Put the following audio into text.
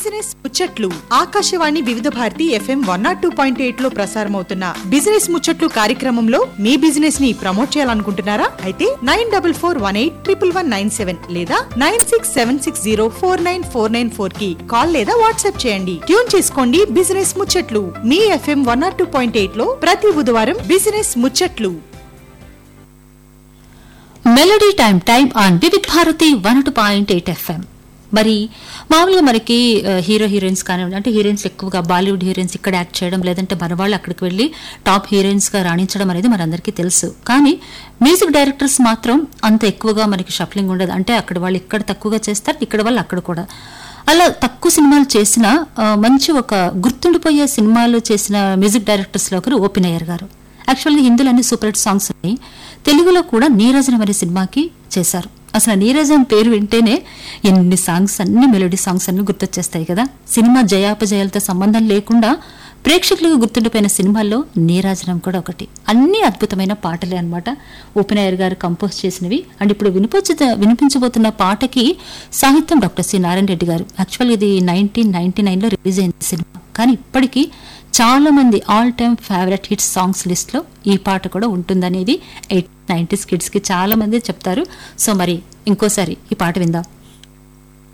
business ముచ్చట్లు Akashvani Vividh Bharati FM one naught two point eight లో ప్రసారమవుతున్న బిజినెస్ ముచ్చట్లు కార్యక్రమంలో మీ బిజినెస్ ని ప్రమోట్ చేయాలనుకుంటున్నారా అయితే nine double four one eight triple one nine seven లేదా nine six seven six zero four nine four nine four కి కాల్ లేదా వాట్సాప్ చేయండి ట్యూన్ చేసుకోండి బిజినెస్ ముచ్చట్లు మీ FM one naught two point eight లో ప్రతి బుధవారం బిజినెస్ ముచ్చట్లు melody time time on Vividh Bharati one two point eight FM మరి మామూలుగా మనకి ఆ, హీరో హీరోయిన్స్ కానివ్వండి అంటే హీరోయిన్స్ ఎక్కువగా బాలీవుడ్ హీరోయిన్స్ ఇక్కడ యాక్ట్ చేయడం లేదంటే మన వాళ్ళు అక్కడికి వెళ్ళి టాప్ హీరోయిన్స్ గా రాణించడం అనేది మనందరికీ తెలుసు కానీ మ్యూజిక్ డైరెక్టర్స్ మాత్రం అంత ఎక్కువగా మనకి షఫ్లింగ్ ఉండదు అంటే అక్కడ వాళ్ళు ఇక్కడ తక్కువగా చేస్తారు ఇక్కడ వాళ్ళు అక్కడ కూడా అలా తక్కువ సినిమాలు చేసిన ఆ, మంచి ఒక గుర్తుండిపోయే సినిమాలు చేసిన మ్యూజిక్ డైరెక్టర్స్ లో ఒకరు ఓపెన్ అయ్యర్ గారు యాక్చువల్గా హిందీలో అన్ని సూపర్ హిట్ సాంగ్స్ ఉన్నాయి తెలుగులో కూడా నీరజనం అనే సినిమాకి చేశారు అసలు నీరజం పేరు వింటేనే ఎన్ని సాంగ్స్ అన్ని మెలోడీ సాంగ్స్ అన్ని గుర్తొచ్చేస్తాయి కదా సినిమా జయాపజయాలతో సంబంధం లేకుండా ప్రేక్షకులకు గుర్తుండిపోయిన సినిమాల్లో నీరాజనం కూడా ఒకటి అన్ని అద్భుతమైన పాటలే అన్నమాట ఓపెన్ అయ్యర్ గారు కంపోజ్ చేసినవి అండ్ ఇప్పుడు వినిపించ వినిపించబోతున్న పాటకి సాహిత్యం డాక్టర్ సి నారాయణ రెడ్డి గారు యాక్చువల్ ఇది నైన్టీన్ నైన్టీ నైన్లో రిలీజ్ అయింది సినిమా కానీ ఇప్పటికీ చాలా మంది all time favourite hit songs list లో ఈ పాట కూడా ఉంటుందనేది ఎయిట్ నైన్టీస్ కిడ్స్ కి చాలా మంది చెప్తారు సో మరి ఇంకోసారి ఈ పాట విందాం